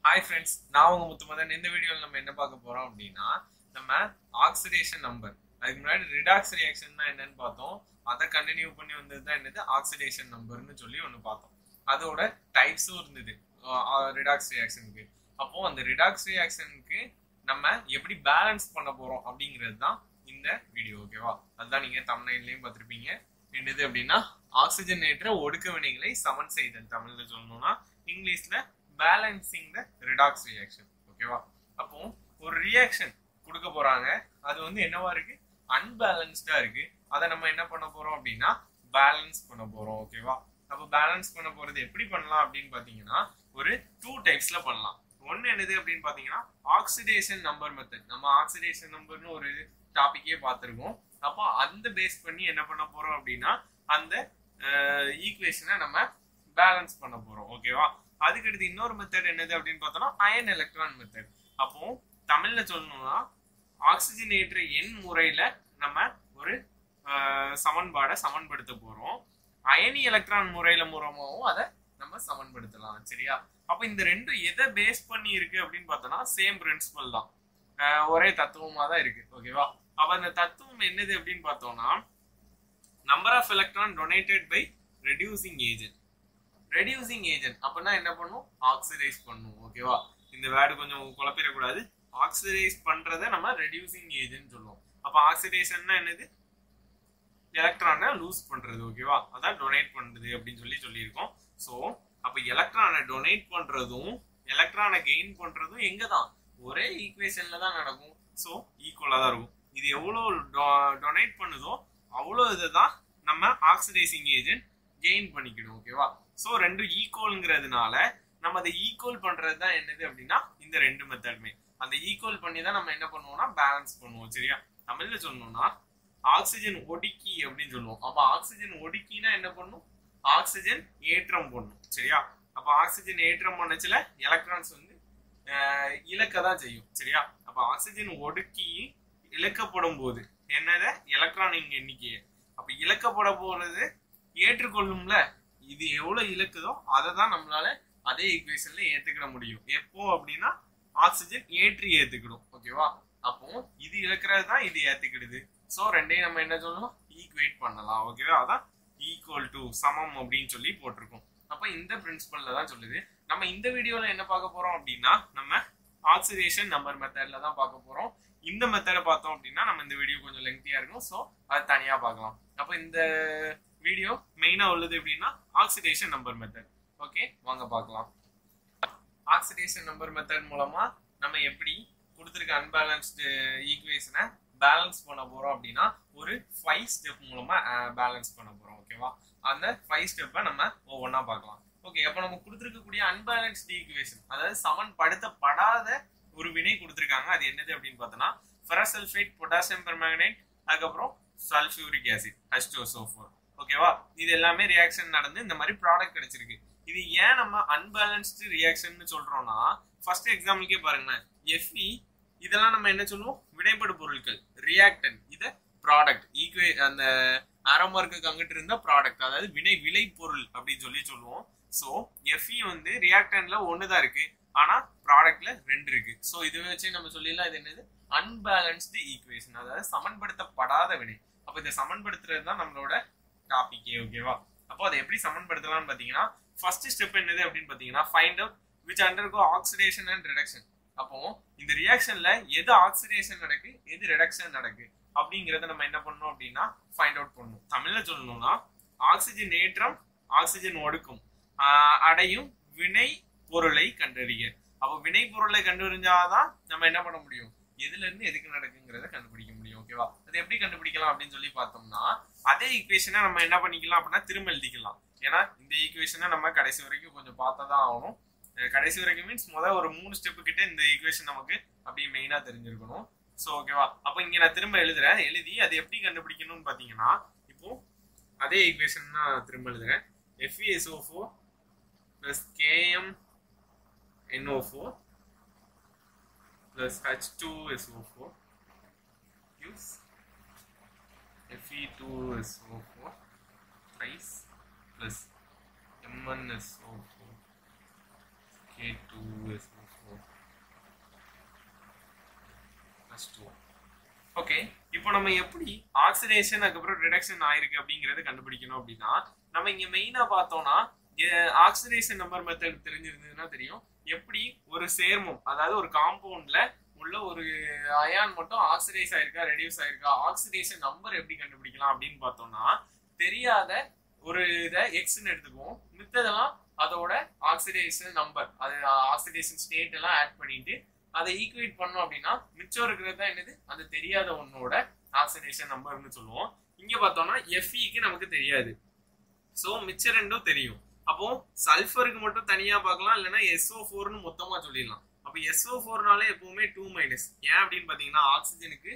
Hi friends நான் உங்க முத்துமதன் இந்த வீடியோவில் நம்ம என்ன பார்க்க போறோம் அப்படின்னா நம்ம ஆக்சிடேஷன் நம்பர் அதுக்கு முன்னாடி ரிடாக்ஸ் ரியாக்ஷன் தான் என்னன்னு பார்த்தோம் அதை கண்டினியூ பண்ணி வந்தது தான் என்னது ஆக்சிடேஷன் நம்பர்னு சொல்லி ஒன்று பார்த்தோம் அதோட டைப்ஸும் இருந்தது ரிடாக்ஸ் ரியாக்ஷனுக்கு அப்போ அந்த ரிடாக்ஸ் ரியாக்ஷனுக்கு நம்ம எப்படி பேலன்ஸ் பண்ண போறோம் அப்படிங்கிறது தான் இந்த வீடியோ ஓகேவா அதுதான் நீங்க தமிழ்லையும் பார்த்துருப்பீங்க என்னது அப்படின்னா ஆக்சிஜனேற்ற ஒடுக்க வினைகளை சமன் செய்தல் தமிழ்ல சொல்லணும்னா இங்கிலீஷ்ல பேலன்சிங் த ரிடாக்ஸ் ரியாக்ஷன் ஓகேவா அப்போ ஒரு ரியாக்ஷன் கொடுக்க போறாங்க அது வந்து என்னவா இருக்கு அன்பேலன்ஸ்டா இருக்கு அதை நம்ம என்ன பண்ண போறோம் அப்படின்னா பேலன்ஸ் பண்ண போறோம் ஓகேவா அப்போ பேலன்ஸ் பண்ண போறது எப்படி பண்ணலாம் அப்படின்னு பாத்தீங்கன்னா ஒரு டூ டைப்ஸ்ல பண்ணலாம் ஒன்னு என்னது அப்படின்னு பாத்தீங்கன்னா ஆக்சிடேஷன் நம்பர் மெத்தட் நம்ம ஆக்சிடேஷன் நம்பர்னு ஒரு டாபிக்கே பார்த்துருக்கோம் அப்போ அந்த பேஸ் பண்ணி என்ன பண்ண போறோம் அப்படின்னா அந்த ஈக்குவேஷனை நம்ம பேலன்ஸ் பண்ண போறோம் ஓகேவா அதுக்கடுத்து இன்னொரு மெத்தட் என்னது அப்படின்னு பார்த்தோம்னா அயன் எலக்ட்ரான் மெத்தட் அப்போ தமிழ்ல சொல்லணும்னா ஆக்சிஜனேற்ற எண் முறையில நம்ம ஒரு சமன்பாடை சமன்படுத்த போறோம் அயனி எலக்ட்ரான் முறையில மூலமாகவும் அதை நம்ம சமன்படுத்தலாம் சரியா அப்ப இந்த ரெண்டும் எதை பேஸ் பண்ணி இருக்கு அப்படின்னு பார்த்தோம்னா சேம் பிரின்சிபல் தான் ஒரே தத்துவமா தான் இருக்கு ஓகேவா அப்ப அந்த தத்துவம் என்னது அப்படின்னு பார்த்தோம்னா number of electron donated by reducing agent reducing agent அப்படின்னா என்ன பண்ணும் ஆக்சிடைஸ் பண்ணும் ஓகேவா இந்த வேர்டு கொஞ்சம் குழப்பிடக்கூடாது ஆக்சிடைஸ் பண்றத நம்ம ரெடியூசிங் ஏஜென்ட் சொல்லுவோம் அப்ப ஆக்சிடேஷன்னா என்னது எலக்ட்ரானை லூஸ் பண்றது ஓகேவா அதான் டொனேட் பண்றது அப்படின்னு சொல்லி சொல்லியிருக்கோம் ஸோ அப்ப எலக்ட்ரானை டொனேட் பண்றதும் எலக்ட்ரானை கெயின் பண்றதும் எங்க தான் ஒரே ஈக்குவேஷன்ல தான் நடக்கும் ஸோ ஈக்குவலா தான் இருக்கும் இது எவ்வளோ டொனேட் பண்ணுதோ அவ்வளோ இதை தான் நம்ம ஆக்சிடைசிங் ஏஜென்ட் கெயின் பண்ணிக்கணும் ஓகேவா ஸோ ரெண்டும் ஈக்குவல்ங்கிறதுனால நம்ம அதை ஈக்குவல் பண்றது தான் என்னது அப்படின்னா இந்த ரெண்டு மெத்தடுமே அந்த ஈக்குவல் பண்ணி தான் நம்ம என்ன பண்ணுவோம்னா பேலன்ஸ் பண்ணுவோம் சரியா தமிழ்ல சொல்லணும்னா ஆக்சிஜன் ஒடுக்கி அப்படின்னு சொல்லுவோம் அப்ப ஆக்சிஜன் ஒடுக்கினா என்ன பண்ணும் ஆக்சிஜன் ஏற்றம் பண்ணும் சரியா அப்ப ஆக்சிஜன் ஏற்றம் பண்ணச்சுல எலக்ட்ரான்ஸ் வந்து இழக்க தான் செய்யும் சரியா அப்ப ஆக்சிஜன் ஒடுக்கி இழக்கப்படும் போது என்னத எலக்ட்ரானின் எண்ணிக்கையை அப்ப இழக்கப்பட போறது ஏற்றுக்கொள்ளும்ல இது எவ்வளவு இழக்குதோ அதை தான் நம்மளால அதே ஈக்குவேஷன்ல ஏத்துக்கிட முடியும் எப்போ அப்படின்னா ஆக்சிஜன் ஏற்றி ஏத்துக்கிடும் ஓகேவா அப்போ இது இழக்கிறது தான் இது ஏத்துக்கிடுது ஸோ ரெண்டையும் நம்ம என்ன சொல்லணும் ஈக்குவேட் பண்ணலாம் ஓகேவா அதான் ஈக்குவல் டு சமம் அப்படின்னு சொல்லி போட்டிருக்கோம் அப்ப இந்த பிரின்சிபல்ல தான் சொல்லுது நம்ம இந்த வீடியோல என்ன பார்க்க போறோம் அப்படின்னா நம்ம ஆக்சிடேஷன் நம்பர் மெத்தட்ல தான் பார்க்க போறோம் இந்த மெத்தடை பார்த்தோம் அப்படின்னா நம்ம இந்த வீடியோ கொஞ்சம் லெங்க்தியா இருக்கும் ஸோ அது தனியா பார்க்கலாம் அப்ப இந்த வீடியோ மெயினா உள்ளது எப்படின்னா ஆக்சிடேஷன் நம்பர் மெத்தட் ஓகே வாங்க பார்க்கலாம் ஆக்சிடேஷன் நம்பர் மெத்தட் மூலமா நம்ம எப்படி கொடுத்துருக்க அன்பேலன்ஸ்டு ஈக்குவேஷனை பேலன்ஸ் பண்ண போறோம் அப்படின்னா ஒரு ஃபைவ் ஸ்டெப் மூலமா பேலன்ஸ் பண்ண போறோம் ஓகேவா அந்த ஃபைவ் ஸ்டெப்பை நம்ம ஒவ்வொன்றா பார்க்கலாம் ஓகே அப்போ நம்ம கொடுத்துருக்கக்கூடிய அன்பேலன்ஸ்டு ஈக்குவேஷன் அதாவது சமன்படுத்தப்படாத ஒரு வினை கொடுத்துருக்காங்க அது என்னது அப்படின்னு பார்த்தோன்னா ஃபெரசல்ஃபேட் பொட்டாசியம் பெர்மேங்கனேட் அதுக்கப்புறம் சல்ஃபியூரிக் ஆசிட் ஹஸ்டோசோஃபோர் ஓகேவா இது எல்லாமே ரியாக்ஷன் நடந்து இந்த மாதிரி ப்ராடக்ட் கிடைச்சிருக்கு இது ஏன் நம்ம அன்பேலன்ஸ்டு ரியாக்ஷன் சொல்றோம்னா ஃபர்ஸ்ட் எக்ஸாம்பிளுக்கே பாருங்களேன் எஃப்இ இதெல்லாம் நம்ம என்ன சொல்லுவோம் வினைப்படு பொருட்கள் ரியாக்டன் இதை ப்ராடக்ட் ஈக்குவே அந்த ஆரோமார்க்கு அங்கிட்டு இருந்த ப்ராடக்ட் அதாவது வினை விளை பொருள் அப்படின்னு சொல்லி சொல்லுவோம் ஸோ எஃப்இ வந்து ரியாக்டன்ல ஒன்று தான் இருக்கு ஆனா ப்ராடக்ட்ல ரெண்டு இருக்கு ஸோ இதை வச்சு நம்ம சொல்லிடலாம் இது என்னது அன்பேலன்ஸ்டு ஈக்குவேஷன் அதாவது சமன்படுத்தப்படாத வினை அப்போ இதை சமன்படுத்துறது தான் நம்மளோட டாபிக்கே ஓகேவா அப்போ அதை எப்படி சமன்படுத்தலாம்னு பார்த்தீங்கன்னா ஃபர்ஸ்ட் ஸ்டெப் என்னது அப்படின்னு பார்த்தீங்கன்னா find out which undergo oxidation and reduction அப்போ இந்த ரியாக்ஷன்ல எது ஆக்சிடேஷன் நடக்கு எது ரிடக்ஷன் நடக்கு அப்படிங்கிறத நம்ம என்ன பண்ணணும் அப்படின்னா ஃபைண்ட் அவுட் பண்ணணும் தமிழ்ல சொல்லணும்னா ஆக்சிஜன் ஏற்றம் ஆக்சிஜன் ஒடுக்கும் அடையும் வினை பொருளை கண்டறிய அப்போ வினை பொருளை கண்டறிஞ்சாதான் நம்ம என்ன பண்ண முடியும் எதுல இருந்து எதுக்கு நடக்குங்கிறத கண்டுபிடிக்க முடியும் ஓகேவா அது எப்படி கண்டுபிடிக்கலாம் அப்படின்னு சொல்லி பார்த்தோம்னா அதே ஈக்குவேஷனை நம்ம என்ன பண்ணிக்கலாம் அப்படின்னா திரும்ப எழுதிக்கலாம் ஏன்னா இந்த ஈக்குவேஷனை நம்ம கடைசி வரைக்கும் கொஞ்சம் பார்த்தா தான் ஆகணும் கடைசி வரைக்கும் மீன்ஸ் முதல் ஒரு மூணு ஸ்டெப்பு கிட்ட இந்த ஈக்குவேஷன் நமக்கு அப்படியே மெயினா தெரிஞ்சிருக்கணும் ஸோ ஓகேவா அப்போ இங்க நான் திரும்ப எழுதுறேன் எழுதி அது எப்படி கண்டுபிடிக்கணும்னு பாத்தீங்கன்னா இப்போ அதே ஈக்குவேஷன் நான் திரும்ப எழுதுறேன் F E S O four plus K M N O four plus H two S O four gives Fe2SO4 thrice plus M1SO4 K2SO4 plus two okay இப்போ நம்ம எப்படி ஆக்சிடேஷன் அதுக்கப்புறம் ரிடக்ஷன் ஆயிருக்கு அப்படிங்கறத கண்டுபிடிக்கணும் அப்படின்னா நம்ம இங்க மெயினா பார்த்தோம்னா ஆக்சிடேஷன் நம்பர் மெத்தட் தெரிஞ்சிருந்ததுன்னா தெரியும் எப்படி ஒரு சேர்மம் அதாவது ஒரு காம்பவுண்ட்ல உள்ள ஒரு அயான் மட்டும் ஆக்சிடைஸ் ஆயிருக்கா ரெடியூஸ் ஆயிருக்கா ஆக்சிடேஷன் நம்பர் எப்படி கண்டுபிடிக்கலாம் அப்படின்னு பார்த்தோம்னா தெரியாத ஒரு இதை எக்ஸ்ன்னு எடுத்துக்குவோம் மித்ததெல்லாம் அதோட ஆக்சிடேஷன் நம்பர் அது ஆக்சிடேஷன் ஸ்டேட் எல்லாம் ஆட் பண்ணிட்டு அதை ஈக்குவேட் பண்ணோம் அப்படின்னா மிச்சம் இருக்கிறது தான் என்னது அது தெரியாத ஒன்னோட ஆக்சிடேஷன் நம்பர்னு சொல்லுவோம் இங்க பார்த்தோம்னா எஃப்இக்கு நமக்கு தெரியாது ஸோ மிச்சம் ரெண்டும் தெரியும் அப்போ சல்ஃபருக்கு மட்டும் தனியா பார்க்கலாம் இல்லைன்னா எஸ்ஓ ஃபோர்னு மொத்தமா சொல்லிடலாம் அப்போ எஸ்ஓ ஃபோர்னாலே எப்பவுமே டூ மைனஸ் ஏன் அப்படின்னு பார்த்தீங்கன்னா ஆக்சிஜனுக்கு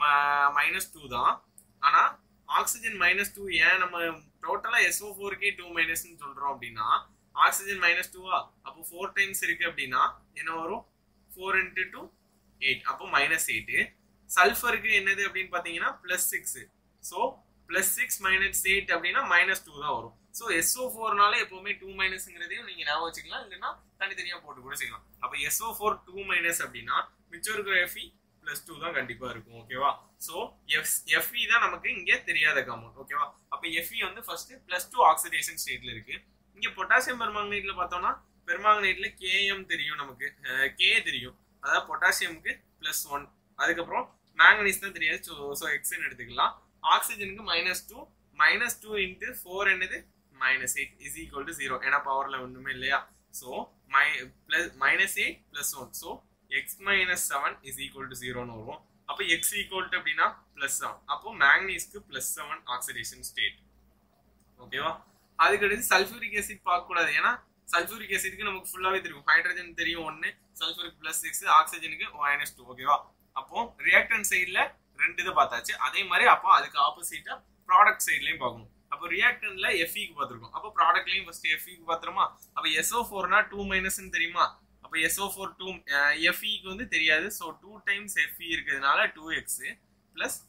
மைனஸ் டூ தான் ஆனா ஆக்சிஜன் மைனஸ் டூ ஏன் நம்ம டோட்டலா எஸ்ஓ ஃபோருக்கே டூ மைனஸ்னு சொல்றோம் அப்படின்னா ஆக்சிஜன் மைனஸ் டூவா அப்போ ஃபோர் டைம்ஸ் இருக்கு அப்படின்னா என்ன வரும் ஃபோர் இன்ட்டு டூ எயிட் அப்போ மைனஸ் எயிட்டு சல்ஃபருக்கு என்னது அப்படின்னு பார்த்தீங்கன்னா plus six so plus six minus eight அப்படின்னா மைனஸ் டூ தான் வரும் ஸோ எஸ்ஓ ஃபோர்னால எப்பவுமே டூ மைனஸ்ங்கிறதையும் நீங்க ஞாபகம் வச்சுக்கலாம் இல்லைன்னா தனித்தனியா போட்டு கூட செய்யலாம் அப்போ எஸ்ஓ ஃபோர் டூ மைனஸ் அப்படின்னா மிச்சம் இருக்கிற எஃப்இ பிளஸ் டூ தான் கண்டிப்பா இருக்கும் ஓகேவா ஸோ எஃப் எஃப்இ தான் நமக்கு இங்க தெரியாத காம்பவுண்ட் ஓகேவா அப்போ எஃப்இ வந்து ஃபர்ஸ்ட் பிளஸ் டூ ஆக்சிடேஷன் ஸ்டேட்ல இருக்கு இங்க பொட்டாசியம் பெர்மாங்கனேட்ல பார்த்தோம்னா பெர்மாங்கனேட்ல கேஎம் தெரியும் நமக்கு கே தெரியும் அதாவது பொட்டாசியமுக்கு பிளஸ் ஒன் அதுக்கப்புறம் மேங்கனீஸ் தான் தெரியாது ஸோ ஸோ எக்ஸ்ன்னு எடுத்துக்கலாம் ஆக்சிஜனுக்கு minus two minus two into four என்னது minus eight is equal to zero ஏன்னா பவர்ல ஒன்றுமே இல்லையா so my plus minus eight plus one so x minus seven is equal to ஜீரோன்னு வரும் அப்போ எக்ஸ் ஈக்குவல் டு அப்படின்னா பிளஸ் செவன் அப்போ மேங்கனீஸ்க்கு பிளஸ் செவன் ஆக்சிடேஷன் ஸ்டேட் ஓகேவா அதுக்கடுத்து சல்ஃபூரிக் ஆசிட் பார்க்கக்கூடாது ஏன்னா சல்ஃபூரிக் ஆசிட்க்கு நமக்கு ஃபுல்லாவே தெரியும் ஹைட்ரஜன் தெரியும் ஒன்னு சல்ஃபூரிக் பிளஸ் சிக்ஸ் ஆக்சிஜனுக்கு மைனஸ் டூ ஓகேவா அப்போ ரியாக்டன் சைட்ல ரெண்டு இதை பார்த்தாச்சு அதே மாதிரி அப்போ அதுக்கு ஆப்போசிட்டா ப்ராடக்ட் சைட்லயும் பார்க்கணும் அப்போ ரியாக்டன்ல எஃப்இக்கு பார்த்துருக்கோம் அப்போ ப்ராடக்ட்லயும் ஃபர்ஸ்ட் எஃப்இக்கு பார்த்துருமா அப்போ எஸ்ஓ ஃபோர்னா டூ மைனஸ்ன்னு தெரியுமா அப்போ எஸ்ஓ ஃபோர் டூ எஃப்இக்கு வந்து தெரியாது ஸோ டூ டைம்ஸ் எஃப்இ இருக்கிறதுனால டூ எக்ஸ் பிளஸ்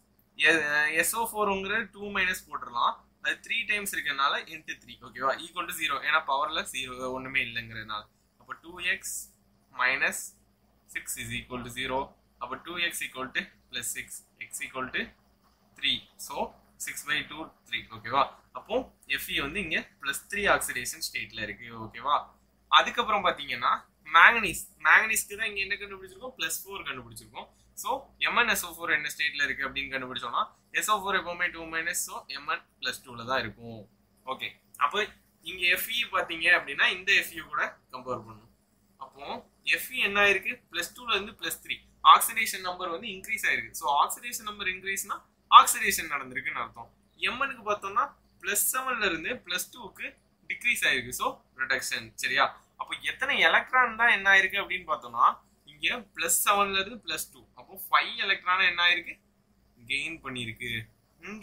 எஸ்ஓ ஃபோருங்கிற டூ மைனஸ் போட்டுடலாம் அது த்ரீ டைம்ஸ் இருக்கிறதுனால இன்ட்டு த்ரீ ஓகேவா ஈக்குவல் டு ஜீரோ ஏன்னா பவர்ல ஜீரோ ஒண்ணுமே இல்லைங்கிறதுனால அப்போ two x minus six is equal to zero அப்போ two x equal to plus six x equal to three so six by two three ஓகேவா அப்போ எஃப்இ வந்து இங்க பிளஸ் த்ரீ ஆக்சிடேஷன் ஸ்டேட்ல இருக்கு ஓகேவா அதுக்கப்புறம் பாத்தீங்கன்னா மேங்கனீஸ் மேங்கனீஸ்க்கு தான் இங்க என்ன கண்டுபிடிச்சிருக்கோம் பிளஸ் ஃபோர் கண்டுபிடிச்சிருக்கோம் ஸோ எம்என் எஸ்ஓ ஃபோர் என்ன ஸ்டேட்ல இருக்கு அப்படின்னு கண்டுபிடிச்சோம்னா எஸ்ஓ ஃபோர் எப்பவுமே two minus so MN plus டூல தான் இருக்கும் ஓகே அப்போ இங்க எஃப்இ பாத்தீங்க அப்படின்னா இந்த எஃப்இ கூட கம்பேர் பண்ணணும் அப்போ எஃப்இ என்ன ஆயிருக்கு பிளஸ் டூல இருந்து பிளஸ் த்ரீ ஆக்சிடேஷன் நம்பர் வந்து இன்க்ரீஸ் ஆயிருக்கு ஸோ ஆக்சிடேஷன் நம்பர் இன்க்ரீஸ்னா ஆக்சிடேஷன் நடந்திருக்குன்னு அர்த்தம் எம்எனுக்கு பார்த்தோம்னா பிளஸ் செவன்ல இருந்து பிளஸ் டூக்கு டிக்ரீஸ் ஆயிருக்கு ஸோ ரிடக்ஷன் சரியா அப்போ எத்தனை எலக்ட்ரான் தான் என்ன ஆயிருக்கு அப்படின்னு பார்த்தோம்னா இங்க பிளஸ் செவன்ல இருந்து பிளஸ் டூ அப்போ ஃபைவ் எலக்ட்ரான் என்ன ஆயிருக்கு கெயின் பண்ணிருக்கு இங்க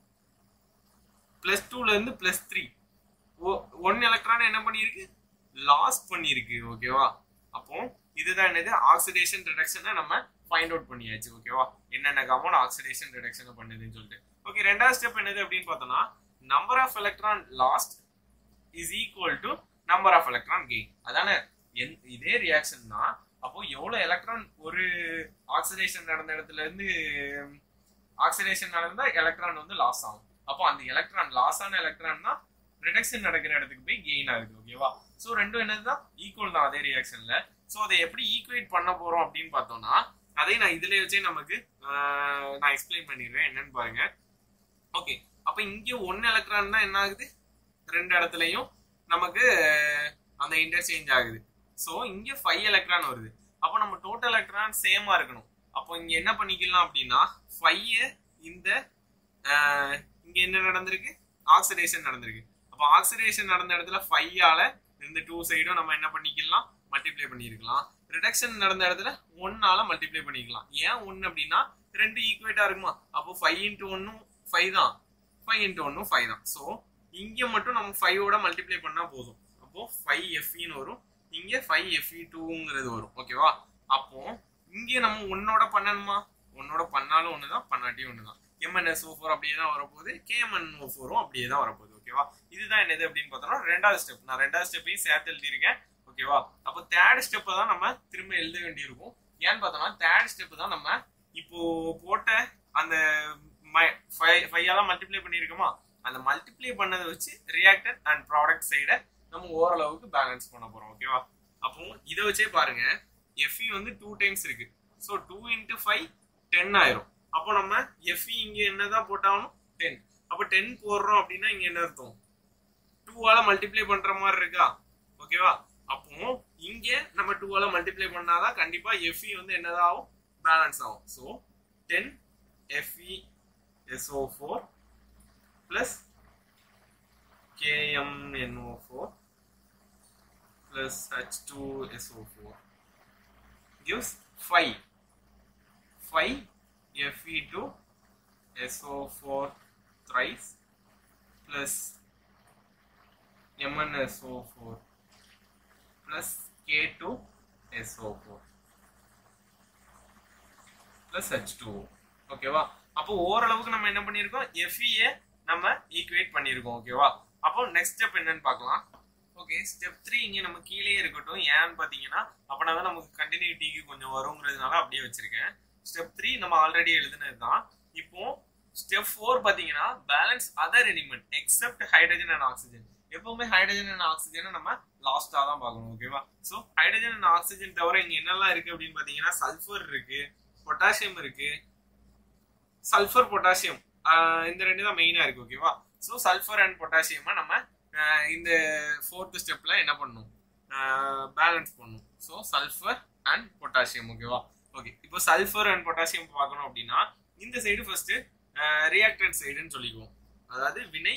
பிளஸ் டூல இருந்து பிளஸ் த்ரீ ஒன் எலக்ட்ரான் என்ன பண்ணிருக்கு லாஸ் பண்ணிருக்கு ஓகேவா அப்போ இதுதான் என்னது ஆக்சிடேஷன் ரிடக்ஷனை நம்ம ஃபைண்ட் அவுட் பண்ணியாச்சு ஓகேவா என்னென்ன காம்பவுண்ட் ஆக்சிடேஷன் ரிடக்ஷன் பண்ணுதுன்னு சொல்லிட்டு ஓகே ரெண்டாவது ஸ்டெப் என்னது அப்படின்னு பார்த்தோம்னா number of electron lost is equal to number of electron gain அதானே இதே ரியாக்ஷன் தான் அப்போ எவ்வளவு எலக்ட்ரான் ஒரு ஆக்சிடேஷன் நடந்த இடத்துல இருந்து ஆக்சிடேஷன் நடந்தா எலக்ட்ரான் வந்து லாஸ் ஆகும் அப்போ அந்த எலக்ட்ரான் லாஸ் ஆன எலக்ட்ரான் தான் ரிடக்ஷன் நடக்கிற இடத்துக்கு போய் கெயின் ஆகுது ஓகேவா ஸோ ரெண்டும் என்னதுதான் ஈக்குவல் தான் அதே ரியாக்ஷன்ல ஸோ அதை எப்படி ஈக்குவேட் பண்ண போறோம் அப்படின்னு பார்த்தோம்னா அதை நான் இதுல வச்சே நமக்கு நான் எக்ஸ்பிளைன் பண்ணிடுறேன் என்னன்னு பாருங்க ஓகே அப்ப இங்க ஒன்னு எலக்ட்ரான் தான் என்ன ஆகுது ரெண்டு இடத்துலயும் நமக்கு அந்த இன்டர்சேஞ்ச் ஆகுது ஸோ இங்க ஃபைவ் எலக்ட்ரான் வருது அப்போ நம்ம டோட்டல் எலக்ட்ரான் சேமா இருக்கணும் அப்போ இங்க என்ன பண்ணிக்கலாம் அப்படின்னா ஃபைவ் இந்த இங்க என்ன நடந்திருக்கு ஆக்சிடேஷன் நடந்திருக்கு அப்போ ஆக்சிடேஷன் நடந்த இடத்துல ஃபைவால இந்த டூ சைடும் நம்ம என்ன பண்ணிக்கலாம் மல்டிப்ளை பண்ணிருக்கலாம் ரிடக்ஷன் நடந்த இடத்துல ஒன்னால மல்டிப்ளை பண்ணிக்கலாம் ஏன் ஒன்னு அப்படின்னா ரெண்டு ஈக்குவேட்டா இருக்குமா அப்போ ஃபைவ் இன்ட்டு ஒன்னும் ஃபைவ் தான் ஃபைவ் இன்ட்டு ஒன்னும் ஃபைவ் தான் ஸோ இங்க மட்டும் நம்ம ஃபைவோட மல்டிப்ளை பண்ணா போதும் அப்போ ஃபைவ் எஃப்இன்னு வரும் இங்க ஃபைவ் எஃப்இ டூங்கிறது வரும் ஓகேவா அப்போ இங்க நம்ம ஒன்னோட பண்ணணுமா ஒன்னோட பண்ணாலும் ஒண்ணுதான் பண்ணாட்டியும் ஒண்ணுதான் எம்என்எஸ் ஓ ஃபோர் அப்படியே தான் வரப்போகுது கேஎம்என் ஓ ஃபோரும் அப்படியே தான் வரப்போகுது ஓகேவா இதுதான் என்னது அப்படின்னு பார்த்தோம்னா ரெண்டாவது ஸ்டெப் நான் ரெண்டாவது ஸ்டெப்பையும் சேர்த்து எழுதியிருக்கேன் ஓகேவா அப்போ தேர்ட் ஸ்டெப்பை தான் நம்ம திரும்ப எழுத வேண்டியிருக்கும் ஏன்னு பார்த்தோம்னா தேர்ட் ஸ்டெப் தான் நம்ம இப்போ போட்ட அந்த ஃபைவ் மல்டிப்ளை பண்ணியிருக்கோமா அந்த மல்டிப்ளை பண்ணதை வச்சு ரியாக்டர் அண்ட் ப்ராடக்ட் சைடை நம்ம ஓரளவுக்கு பேலன்ஸ் பண்ண போறோம் ஓகேவா அப்போ இதை வச்சே பாருங்க எஃப்இ வந்து டூ டைம்ஸ் இருக்கு so two into five ten ஆயிரும் அப்போ நம்ம எஃப்இ இங்க என்னதான் போட்டாலும் டென் அப்போ டென் போடுறோம் அப்படின்னா இங்க என்ன அர்த்தம் டூவால மல்டிப்ளை பண்ற மாதிரி இருக்கா ஓகேவா அப்போ இங்க நம்ம டூவால மல்டிப்ளை பண்ணாதான் கண்டிப்பா எஃப்இ வந்து என்னதான் ஆகும் பேலன்ஸ் ஆகும் so ten FE SO four plus KMNO4 plus H2SO4 gives 5. 5 Fe2 SO4 thrice plus MnSO4 plus K2 SO4 plus H2O ஓகேவா அப்போ ஓரளவுக்கு நம்ம என்ன பண்ணியிருக்கோம் எஃப்இஏ நம்ம ஈக்குவேட் பண்ணியிருக்கோம் ஓகேவா அப்போ நெக்ஸ்ட் ஸ்டெப் என்னன்னு பார்க்கலாம் ஓகே ஸ்டெப் த்ரீ இங்க நம்ம கீழே இருக்கட்டும் ஏன்னு பாத்தீங்கன்னா அப்பனா தான் நமக்கு கண்டினியூட்டிக்கு கொஞ்சம் வருங்கிறதுனால அப்படியே வச்சிருக்கேன் ஸ்டெப் த்ரீ நம்ம ஆல்ரெடி எழுதுனது தான் இப்போ ஸ்டெப் ஃபோர் பாத்தீங்கன்னா balance other element except hydrogen and oxygen எப்பவுமே ஹைட்ரஜன் அண்ட் ஆக்சிஜனை நம்ம லாஸ்டா தான் பார்க்கணும் ஓகேவா ஸோ ஹைட்ரஜன் அண்ட் ஆக்சிஜன் தவிர இங்க என்னெல்லாம் இருக்கு அப்படின்னு பாத்தீங்கன்னா சல்ஃபர் இருக்கு பொட்டாசியம் இருக்கு சல்ஃபர் பொட்டாசியம் இந்த ரெண்டு தான் மெயினா இருக்கு ஓகேவா ஸோ சல்ஃபர் அண்ட் பொட்டாசியமா நம்ம இந்த ஃபோர்த் ஸ்டெப்ல என்ன பண்ணும் பேலன்ஸ் பண்ணும் ஸோ சல்ஃபர் அண்ட் பொட்டாசியம் ஓகேவா ஓகே இப்போ சல்ஃபர் அண்ட் பொட்டாசியம் பார்க்கணும் அப்படின்னா இந்த சைடு ஃபர்ஸ்ட் ரியாக்டன்ட் சைடுன்னு சொல்லிக்குவோம் அதாவது வினை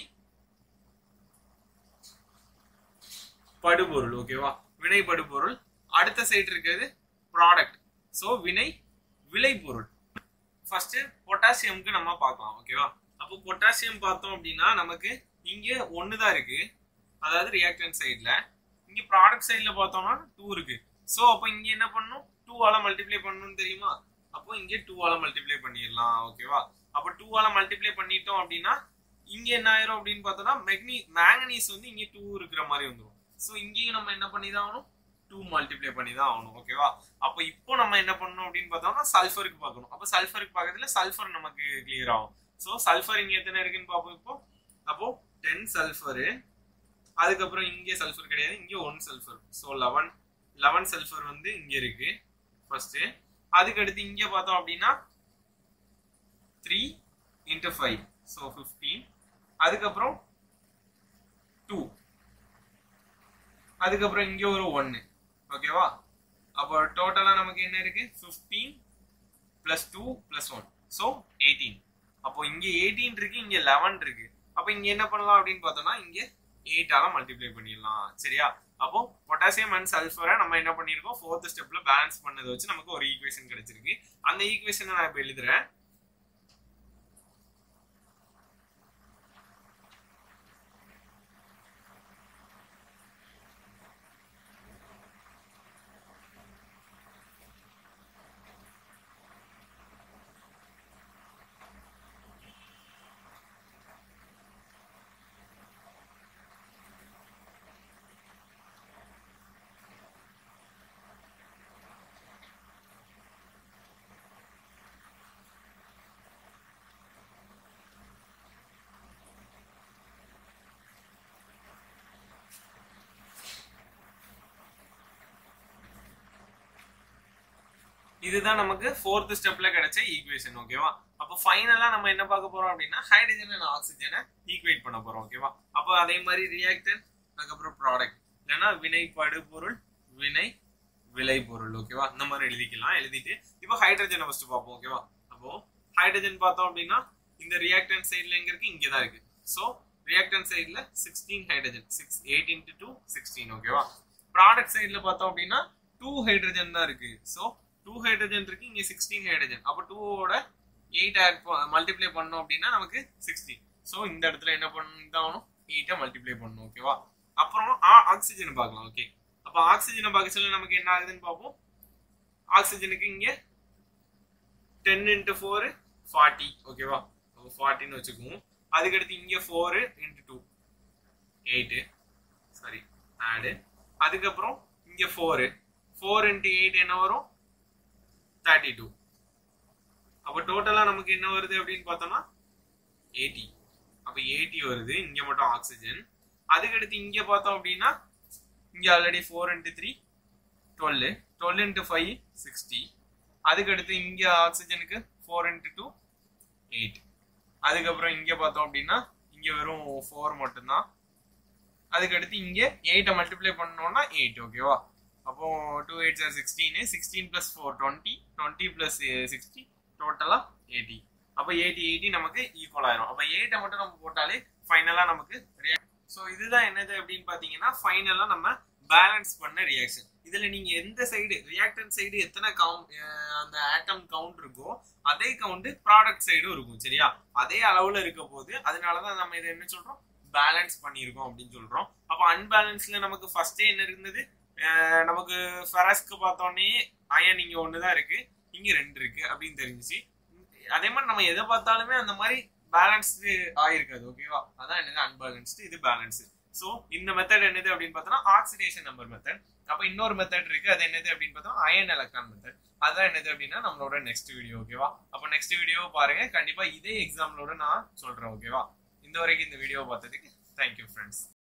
படுபொருள் ஓகேவா வினை படுபொருள் அடுத்த சைடு இருக்கிறது ப்ராடக்ட் ஸோ வினை விளைபொருள் ஃபர்ஸ்ட் பொட்டாசியம்க்கு நம்ம பார்க்கலாம் ஓகேவா அப்போ பொட்டாசியம் பார்த்தோம் அப்படின்னா நமக்கு இங்க ஒன்று தான் இருக்கு அதாவது ரியாக்டன்ட் சைடில் இங்க ப்ராடக்ட் சைடில் பார்த்தோம்னா டூ இருக்கு ஸோ அப்போ இங்க என்ன பண்ணும் டூவால மல்டிப்ளை பண்ணணும்னு தெரியுமா அப்போ இங்கே டூவால மல்டிப்ளை பண்ணிடலாம் ஓகேவா அப்போ டூவால மல்டிப்ளை பண்ணிட்டோம் அப்படின்னா இங்க என்ன ஆயிரும் அப்படின்னு பார்த்தோம்னா மெக்னி மேங்கனீஸ் வந்து இங்கே டூ இருக்கிற மாதிரி வந்துடும் ஸோ இங்கேயும் நம்ம என்ன பண்ணி தான் ஆகணும் டூ மல்டிப்ளை பண்ணி தான் ஆகணும் ஓகேவா அப்போ இப்போ நம்ம என்ன பண்ணணும் அப்படின்னு பார்த்தோம்னா சல்ஃபருக்கு பார்க்கணும் அப்போ சல்ஃபருக்கு பார்க்கறதுல சல்ஃபர் நமக்கு கிளியர் ஆகும் ஸோ சல்ஃபர் இங்க எத்தனை இருக்குன்னு பார்ப்போம் இப்போ அப்போ டென் சல்ஃபரு அதுக்கப்புறம் இங்கே சல்ஃபர் கிடையாது இங்கே one sulphur so eleven eleven sulphur வந்து இங்க இருக்கு ஃபர்ஸ்ட் அதுக்கு அடுத்து இங்க பார்த்தோம் அப்படின்னா three into five so fifteen அதுக்கப்புறம் டூ அதுக்கப்புறம் இங்க ஒரு ஒன்னு ஓகேவா அப்போ டோட்டலா நமக்கு என்ன இருக்கு fifteen plus two plus one so eighteen அப்போ இங்க எயிட்டீன் இருக்கு இங்க லெவன் இருக்கு அப்போ இங்க என்ன பண்ணலாம் அப்படின்னு பார்த்தோம்னா இங்க எயிட்டால மல்டிப்ளை பண்ணிடலாம் சரியா அப்போ பொட்டாசியம் அண்ட் சல்ஃபரை நம்ம என்ன பண்ணிருக்கோம் ஃபோர்த் ஸ்டெப்ல பேலன்ஸ் பண்ணதை வச்சு நமக்கு ஒரு ஈக்குவேஷன் கிடைச்சிருக்கு அந்த ஈக்குவேஷனை நான் இப்போ எழுதுறேன் இதுதான் நமக்கு ஃபோர்த் ஸ்டெப்ல கிடைச்ச ஈக்குவேஷன் ஓகேவா அப்போ ஃபைனலா நம்ம என்ன பார்க்க போறோம் அப்படின்னா ஹைட்ரஜன் அண்ட் ஆக்சிஜனை ஈக்குவேட் பண்ண போறோம் ஓகேவா அப்போ அதே மாதிரி ரியாக்டன் அதுக்கப்புறம் ப்ராடக்ட் இல்லைன்னா வினை படுபொருள் வினை விளைபொருள் ஓகேவா இந்த மாதிரி எழுதிக்கலாம் எழுதிட்டு இப்போ ஹைட்ரஜனை ஃபர்ஸ்ட் பார்ப்போம் ஓகேவா அப்போ ஹைட்ரஜன் பார்த்தோம் அப்படின்னா இந்த ரியாக்டன் சைட்ல எங்க இருக்கு இங்கே தான் இருக்கு ஸோ ரியாக்டன் சைட்ல sixteen hydrogen six eight into two sixteen ஓகேவா ப்ராடக்ட் சைட்ல பார்த்தோம் அப்படின்னா டூ ஹைட்ரஜன் தான் இருக்கு ஸோ டூ ஹைட்ரஜன் இருக்கு இங்க சிக்ஸ்டீன் ஹைட்ரஜன் அப்போ டூவோட எயிட் ஆட் மல்டிப்ளை பண்ணோம் அப்படின்னா நமக்கு சிக்ஸ்டீன் ஸோ இந்த இடத்துல என்ன பண்ணணும் எயிட்டை மல்டிப்ளை பண்ணணும் ஓகேவா அப்புறம் ஆக்சிஜன் பார்க்கலாம் ஓகே அப்போ ஆக்சிஜனை பார்க்க சொல்ல நமக்கு என்ன ஆகுதுன்னு பார்ப்போம் ஆக்சிஜனுக்கு இங்க டென் இன்ட்டு ஃபோர் ஃபார்ட்டி ஓகேவா ஃபார்ட்டின்னு வச்சுக்குவோம் அதுக்கடுத்து இங்க four into two eight sorry ஆடு அதுக்கப்புறம் இங்க ஃபோரு ஃபோர் இன்ட்டு எயிட் என்ன வரும் தேர்ட்டி டூ அப்ப டோட்டலா நமக்கு என்ன வருது அப்படின்னு பார்த்தோம்னா எயிட்டி அப்ப எயிட்டி வருது இங்க மட்டும் ஆக்சிஜன் அதுக்கடுத்து இங்க பார்த்தோம் அப்படின்னா இங்க already four into three twelve twelve into five sixty அதுக்கடுத்து இங்க ஆக்சிஜனுக்கு ஃபோர் இன்ட்டு டூ எயிட் அதுக்கப்புறம் இங்க பார்த்தோம் அப்படின்னா இங்க வெறும் ஃபோர் மட்டும்தான் அதுக்கடுத்து இங்க எயிட்டை மல்டிப்ளை பண்ணோம்னா எயிட் ஓகேவா அப்போ two eight sir sixteen sixteen plus four twenty twenty plus sixty டோட்டலா எயிட்டி அப்போ எயிட்டி எயிட்டி நமக்கு ஈக்குவல் ஆயிரும் அப்போ எயிட்டை மட்டும் நம்ம போட்டாலே ஃபைனலா நமக்கு ரியாக்ட் ஸோ இதுதான் என்னது அப்படின்னு பார்த்தீங்கன்னா ஃபைனலா நம்ம பேலன்ஸ் பண்ண ரியாக்ஷன் இதுல நீங்க எந்த சைடு ரியாக்டன் சைடு எத்தனை கவுண்ட் அந்த ஆட்டம் கவுண்ட் இருக்கோ அதே கவுண்ட் ப்ராடக்ட் சைடும் இருக்கும் சரியா அதே அளவுல இருக்க போது அதனாலதான் நம்ம இதை என்ன சொல்றோம் பேலன்ஸ் பண்ணியிருக்கோம் அப்படின்னு சொல்றோம் அப்போ அன்பேலன்ஸ்ல நமக்கு ஃபர்ஸ்டே என்ன இருந்தது அஹ் நமக்கு ஃபெரஸ்க்கு பார்த்தோன்னே அயன் இங்க ஒண்ணுதான் இருக்கு இங்க ரெண்டு இருக்கு அப்படின்னு தெரிஞ்சுச்சு அதே மாதிரி நம்ம எதை பார்த்தாலுமே அந்த மாதிரி பேலன்ஸ்டு ஆயிருக்காது ஓகேவா அதான் என்னது அன்பேலன்ஸ்டு இது பேலன்ஸ் ஸோ இந்த மெத்தட் என்னது அப்படின்னு பார்த்தோம்னா ஆக்சிடேஷன் நம்பர் மெத்தட் அப்போ இன்னொரு மெத்தட் இருக்கு அது என்னது அப்படின்னு பார்த்தோம் அயன் எலக்ட்ரான் மெத்தட் அதான் என்னது அப்படின்னா நம்மளோட நெக்ஸ்ட் வீடியோ ஓகேவா அப்போ நெக்ஸ்ட் வீடியோ பாருங்க கண்டிப்பா இதே எக்ஸாம்பிளோட நான் சொல்றேன் ஓகேவா இந்த வரைக்கும் இந்த வீடியோ பார்த்ததுக்கு தேங்க்யூ ஃப்ரெண்ட்ஸ்